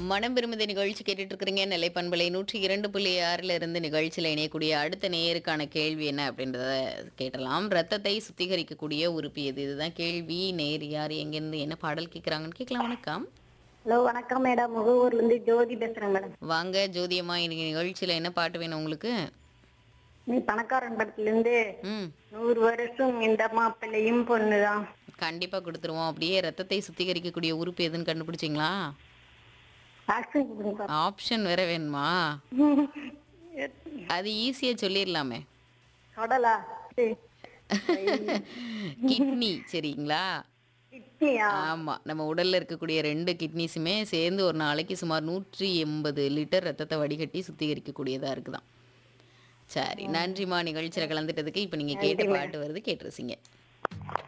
மனம் விரும்புத நிகழ்ச்சி கேட்டுட்டு இருக்கிறீங்க நெல்லை பண்பலை நூற்றி இரண்டு புள்ளி ஆறுல இருந்து நிகழ்ச்சியில் இணையக்கூடிய அடுத்த நேயருக்கான கேள்வி என்ன அப்படின்றத கேட்டலாம் ரத்தத்தை சுத்திகரிக்கக்கூடிய உறுப்பு எது இதுதான் கேள்வி நேர் யார் எங்கேருந்து என்ன பாடல் கேட்குறாங்கன்னு கேட்கலாம் வணக்கம் ஹலோ வணக்கம் மேடம் முகவூர்ல இருந்து ஜோதி பேசுறேன் மேடம் வாங்க ஜோதியம்மா இன்னைக்கு நிகழ்ச்சியில் என்ன பாட்டு வேணும் உங்களுக்கு நீ பணக்காரன் படத்துல இருந்து ம் நூறு வருஷம் இந்த மாப்பிள்ளையும் பொண்ணுதான் கண்டிப்பாக கொடுத்துருவோம் அப்படியே ரத்தத்தை சுத்திகரிக்கக்கூடிய உறுப்பு எதுன்னு கண்டுபிடிச்சிங்களா ஆக்ஷன் கொடுங்க ஆப்ஷன் வேற வேணுமா அது ஈஸியாக சொல்லிடலாமே கடலா சரி. கிட்னி சரிங்களா கிட்னியா ஆமா நம்ம உடல்ல இருக்கக்கூடிய ரெண்டு கிட்னிஸுமே சேர்ந்து ஒரு நாளைக்கு சுமார் நூற்றி எண்பது லிட்டர் ரத்தத்தை வடிகட்டி சுத்திகரிக்கக்கூடியதா இருக்குதாம் சரி நன்றிமா நிகழ்ச்சியில கலந்துட்டதுக்கு இப்போ நீங்க கேட்ட பாட்டு வருது கேட்டுருசீங்க